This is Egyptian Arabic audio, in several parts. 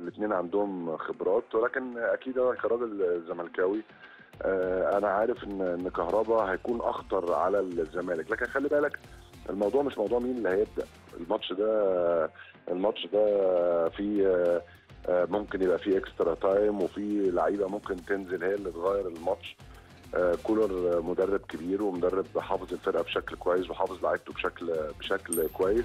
الاثنين عندهم خبرات ولكن اكيد انا كراجل زملكاوي آه، انا عارف ان ان كهربا هيكون اخطر على الزمالك لكن خلي بالك الموضوع مش موضوع مين اللي هيبدا الماتش ده الماتش ده فيه آه، آه، ممكن يبقى فيه اكسترا تايم وفي لعيبه ممكن تنزل هي اللي تغير الماتش آه، كولر آه، مدرب كبير ومدرب حافظ الفرقه بشكل كويس وحافظ لعيبته بشكل بشكل كويس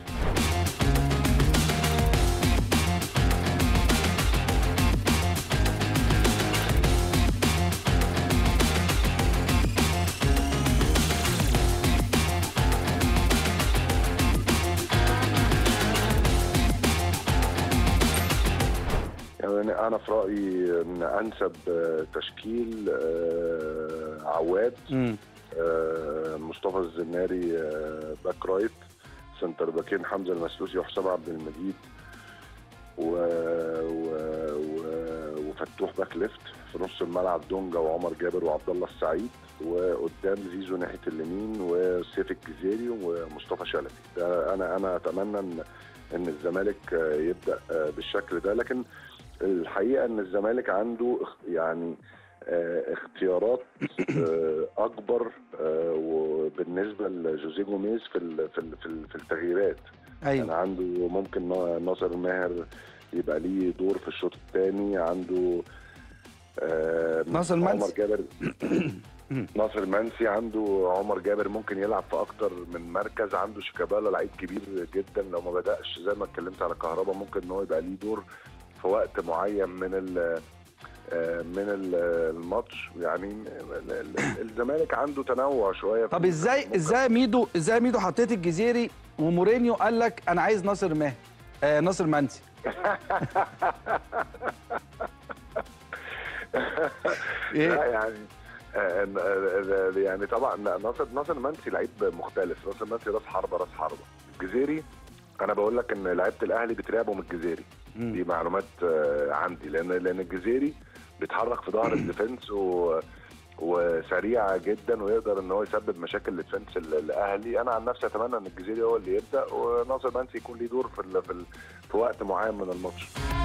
يعني انا في رايي ان انسب آه، تشكيل آه، عواد مم. آه، مصطفى الزناري آه، باك رايت سنتر باكين حمزه المسلوسي وحسام عبد المجيد و... و... و... وفتوح باك ليفت في نص الملعب دونجا وعمر جابر وعبد الله السعيد وقدام زيزو ناحيه اليمين وسيف الجزيري ومصطفى شلبي ده انا انا اتمنى ان ان الزمالك آه، يبدا آه، بالشكل ده لكن الحقيقه ان الزمالك عنده اخ- يعني آه، اختيارات آه، اكبر آه، وبالنسبه لجوزيه جوميز في ال- في ال- في ال- في التغييرات يعني ايوه عنده ممكن نا- ناصر ماهر يبقى ليه دور في الشوط الثاني عنده آه، ناصر عمر منسي. جابر ناصر منسي عنده عمر جابر ممكن يلعب في اكتر من مركز عنده شيكابالا لعيب كبير جدا لو ما بداش زي ما اتكلمت على كهربا ممكن ان هو يبقى ليه دور في وقت معين من ال آه، من ال- الماتش يعني ال- ال- الزمالك عنده تنوع شويه في طب ازاي ممكن- ازاي ميدو ازاي ميدو حطيت الجزيري ومورينيو قال لك انا عايز ناصر ماهر آه ناصر منسي لا ايه يعني آه، آه، آه، يعني طبعا ناصر ناصر منسي لعيب مختلف ناصر منسي راس حربه راس حربه الجزيري انا بقول لك ان لعيبه الاهلي بتلعبوا من الجزيري مم. دي معلومات آه، عندي لان لان الجزيري بيتحرك في ظهر الديفنس و وسريع جدا ويقدر ان هو يسبب مشاكل للديفنس ال- الاهلي انا عن نفسي اتمنى ان الجزيري هو اللي يبدا وناصر منسي يكون ليه دور في ال- في, ال- في وقت معين من الماتش